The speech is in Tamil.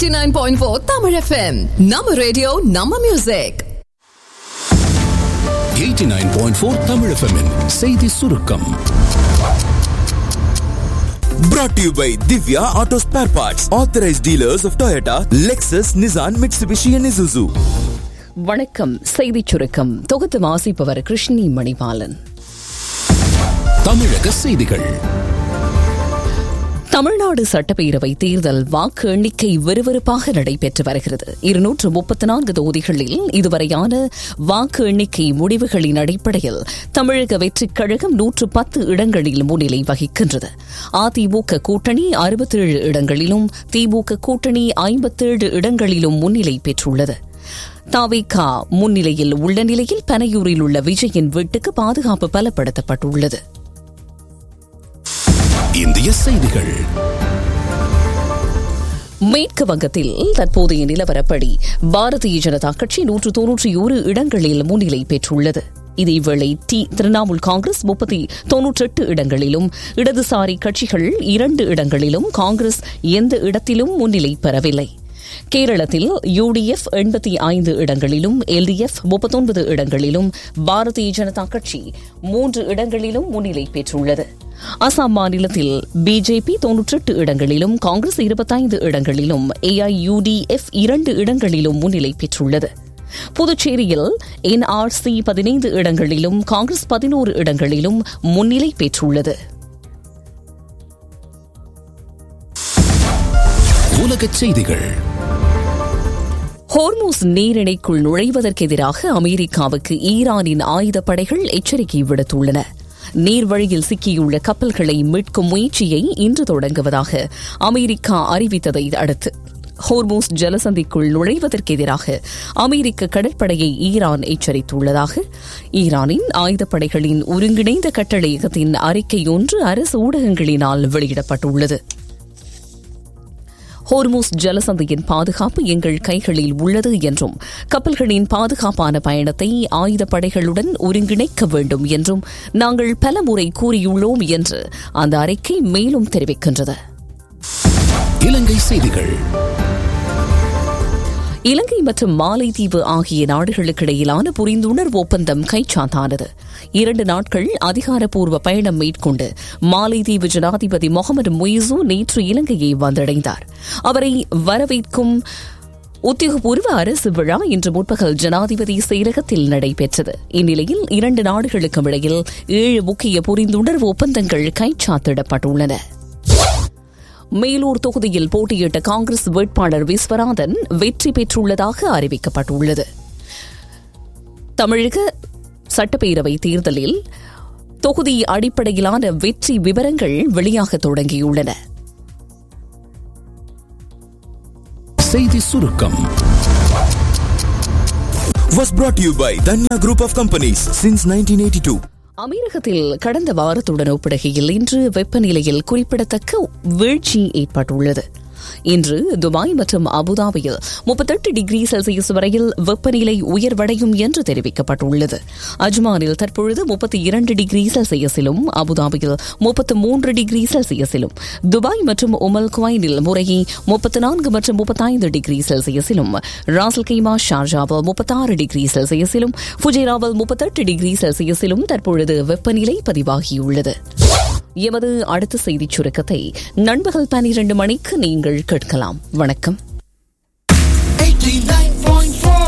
89.4 Tamil FM. Nama radio, Nama music. 89.4 Tamil FM -இன் செய்தி சுருக்கம் Brought to you by Divya Auto Spare Parts, authorized dealers of Toyota, Lexus, Nissan, Mitsubishi, and Isuzu. வணக்கம் செய்திச் சுருக்கம் தொகுத்து வாசிப்பவர் கிருஷ்ணி மணிபாலன் தமிழக செய்திகள் தமிழ்நாடு சட்டப்பேரவை தேர்தல் வாக்கு எண்ணிக்கை விறுவிறுப்பாக நடைபெற்று வருகிறது இருநூற்று முப்பத்தி நான்கு தொகுதிகளில் இதுவரையான வாக்கு எண்ணிக்கை முடிவுகளின் அடிப்படையில் தமிழக வெற்றிக் கழகம் நூற்று பத்து இடங்களில் முன்னிலை வகிக்கின்றது அதிமுக கூட்டணி அறுபத்தேழு இடங்களிலும் திமுக கூட்டணி ஐம்பத்தேழு இடங்களிலும் முன்னிலை பெற்றுள்ளது தாவிகா முன்னிலையில் உள்ள நிலையில் பனையூரில் உள்ள விஜயின் வீட்டுக்கு பாதுகாப்பு பலப்படுத்தப்பட்டுள்ளது இந்திய செய்திகள் மேற்கு வங்கத்தில் தற்போதைய நிலவரப்படி பாரதிய ஜனதா கட்சி நூற்று தொன்னூற்றி ஒரு இடங்களில் முன்னிலை பெற்றுள்ளது இதேவேளை டி திரிணாமுல் காங்கிரஸ் முப்பத்தி தொன்னூற்றெட்டு இடங்களிலும் இடதுசாரி கட்சிகள் இரண்டு இடங்களிலும் காங்கிரஸ் எந்த இடத்திலும் முன்னிலை பெறவில்லை கேரளத்தில் யுடிஎஃப் எண்பத்தி ஐந்து இடங்களிலும் எல்டிஎஃப் முப்பத்தொன்பது இடங்களிலும் பாரதிய ஜனதா கட்சி மூன்று இடங்களிலும் முன்னிலை பெற்றுள்ளது அசாம் மாநிலத்தில் பிஜேபி தொன்னூற்றெட்டு இடங்களிலும் காங்கிரஸ் இருபத்தைந்து இடங்களிலும் ஏஐயுடிஎஃப் இரண்டு இடங்களிலும் முன்னிலை பெற்றுள்ளது புதுச்சேரியில் என்ஆர்சி பதினைந்து இடங்களிலும் காங்கிரஸ் பதினோரு இடங்களிலும் முன்னிலை பெற்றுள்ளது உலகச் செய்திகள் ஹோர்மூஸ் நீரிணைக்குள் நுழைவதற்கு எதிராக அமெரிக்காவுக்கு ஈரானின் ஆயுதப்படைகள் எச்சரிக்கை விடுத்துள்ளன நீர்வழியில் சிக்கியுள்ள கப்பல்களை மீட்கும் முயற்சியை இன்று தொடங்குவதாக அமெரிக்கா அறிவித்ததை அடுத்து ஹோர்மூஸ் ஜலசந்திக்குள் நுழைவதற்கு எதிராக அமெரிக்க கடற்படையை ஈரான் எச்சரித்துள்ளதாக ஈரானின் ஆயுதப்படைகளின் ஒருங்கிணைந்த கட்டளையகத்தின் அறிக்கை ஒன்று அரசு ஊடகங்களினால் வெளியிடப்பட்டுள்ளது ஹோர்மூஸ் ஜலசந்தியின் பாதுகாப்பு எங்கள் கைகளில் உள்ளது என்றும் கப்பல்களின் பாதுகாப்பான பயணத்தை ஆயுதப்படைகளுடன் ஒருங்கிணைக்க வேண்டும் என்றும் நாங்கள் பல முறை கூறியுள்ளோம் என்று அந்த அறிக்கை மேலும் தெரிவிக்கின்றது இலங்கை செய்திகள் இலங்கை மற்றும் மாலைத்தீவு ஆகிய நாடுகளுக்கிடையிலான புரிந்துணர்வு ஒப்பந்தம் கைச்சாத்தானது இரண்டு நாட்கள் அதிகாரப்பூர்வ பயணம் மேற்கொண்டு மாலைத்தீவு ஜனாதிபதி முகமது முயிசு நேற்று இலங்கையை வந்தடைந்தார் அவரை வரவேற்கும் உத்தியோகபூர்வ அரசு விழா இன்று முற்பகல் ஜனாதிபதி செயலகத்தில் நடைபெற்றது இந்நிலையில் இரண்டு நாடுகளுக்கும் இடையில் ஏழு முக்கிய புரிந்துணர்வு ஒப்பந்தங்கள் கைச்சாத்திடப்பட்டுள்ளன மேலூர் தொகுதியில் போட்டியிட்ட காங்கிரஸ் வேட்பாளர் விஸ்வநாதன் வெற்றி பெற்றுள்ளதாக அறிவிக்கப்பட்டுள்ளது தமிழக சட்டப்பேரவை தேர்தலில் தொகுதி அடிப்படையிலான வெற்றி விவரங்கள் வெளியாக தொடங்கியுள்ளன செய்தி சுருக்கம் Was brought to you by Danya Group of Companies since 1982. அமீரகத்தில் கடந்த வாரத்துடன் ஒப்பிடுகையில் இன்று வெப்பநிலையில் குறிப்பிடத்தக்க வீழ்ச்சி ஏற்பட்டுள்ளது இன்று துபாய் மற்றும் அபுதாபியில் முப்பத்தெட்டு டிகிரி செல்சியஸ் வரையில் வெப்பநிலை உயர்வடையும் என்று தெரிவிக்கப்பட்டுள்ளது அஜ்மானில் தற்பொழுது முப்பத்தி இரண்டு டிகிரி செல்சியஸிலும் அபுதாபியில் முப்பத்து மூன்று டிகிரி செல்சியஸிலும் துபாய் மற்றும் உமல் குவைனில் முறையே முப்பத்தி நான்கு மற்றும் முப்பத்தைந்து டிகிரி செல்சியஸிலும் ராசல் கைமா ஷார்ஜாவில் முப்பத்தாறு டிகிரி செல்சியஸிலும் ஃபுஜேராவில் முப்பத்தெட்டு டிகிரி செல்சியஸிலும் தற்பொழுது வெப்பநிலை பதிவாகியுள்ளது எமது அடுத்த செய்திச் சுருக்கத்தை நண்பகல் பனிரெண்டு மணிக்கு நீங்கள் கேட்கலாம் வணக்கம் 89.4